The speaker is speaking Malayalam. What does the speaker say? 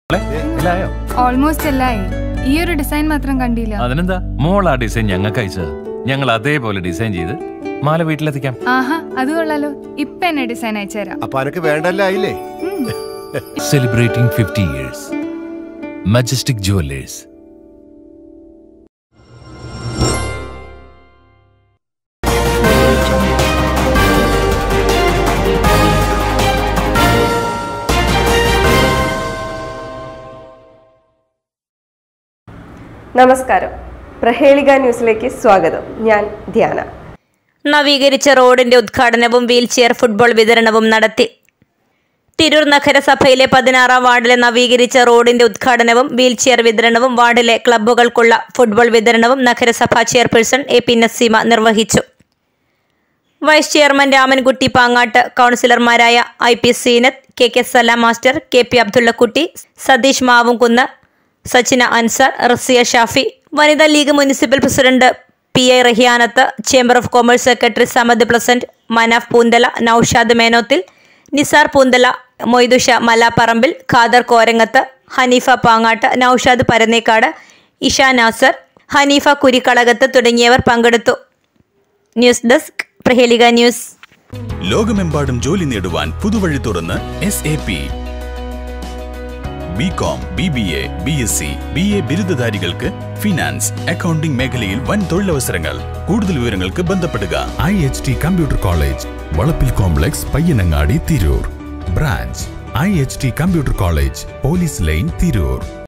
മോളെ, ഇല്ലായോ ഓൾമോസ്റ്റ് എല്ലായി ഈ ഒരു ഡിസൈൻ മാത്രം കണ്ടില്ല അതിനെന്താ മോൾ ആ ഡിസൈൻ ഞങ്ങൾക്ക് അയച്ചത് ഞങ്ങൾ അതേപോലെ ഡിസൈൻ ചെയ്ത് മാല വീട്ടിലെത്തിക്കാം ആഹാ അത് കൊള്ളാലോ ഇപ്പൊ എന്നെ ഡിസൈൻ അയച്ചുതരാം അപ്പൊ അനക്ക് വേണ്ടല്ലേ ആയില്ലേ ഉം. Celebrating fifty years Majestic jewellers നമസ്കാരം പ്രഹേളിക ന്യൂസിലേക്ക് സ്വാഗതം ഞാൻ ധ്യാന നവീകരിച്ച റോഡിന്റെ ഉദ്ഘാടനവും വീൽചെയർ ഫുട്ബോൾ വിതരണവും നടത്തി തിരൂർ നഗരസഭയിലെ പതിനാറാം വാർഡിലെ നവീകരിച്ച റോഡിന്റെ ഉദ്ഘാടനവും വീൽചെയർ വിതരണവും വാർഡിലെ ക്ലബ്ബുകൾക്കുള്ള ഫുട്ബോൾ വിതരണവും നഗരസഭാ ചെയർപേഴ്സൺ എ പി നസീമ നിർവഹിച്ചു വൈസ് ചെയർമാൻ രാമൻകുട്ടി പാങ്ങാട്ട് കൗൺസിലർമാരായ I P Seenath K K Salam master K P Abdullakutty Satheesh Mavumkunnu Sachina Ansar Raziya Shafi Vanitha league municipal president P I Rahiyanath chamber of commerce secretary Samad pleasant Manaf Poonthala Noushad മേനോത്തിൽ നിസാർ പൂന്തല മൊയ്തുഷ മലാപ്പറമ്പിൽ ഖാദർ കോരങ്ങത്ത് ഹനീഫ പാങ്ങാട്ട് നൌഷാദ് പരന്നേക്കാട് ഇഷ നാസർ ഹനീഫ കുരിക്കളകത്ത് തുടങ്ങിയവർ പങ്കെടുത്തു ന്യൂസ് ഡെസ്ക് പ്രഹേലിക ന്യൂസ് ലോകമെമ്പാടും ജോലി നേടുവാൻ പുതുവഴി തുറന്ന് S A P B com B B A B S C B A ബിരുദധാരികൾക്ക് ഫിനാൻസ് അക്കൗണ്ടിംഗ് മേഖലയിൽ വൻ തൊഴിലവസരങ്ങൾ കൂടുതൽ വിവരങ്ങൾക്ക് ബന്ധപ്പെടുക I H T computer college വളപ്പിൽ complex Payyanangadi Tirur branch I H T computer college police line Tirur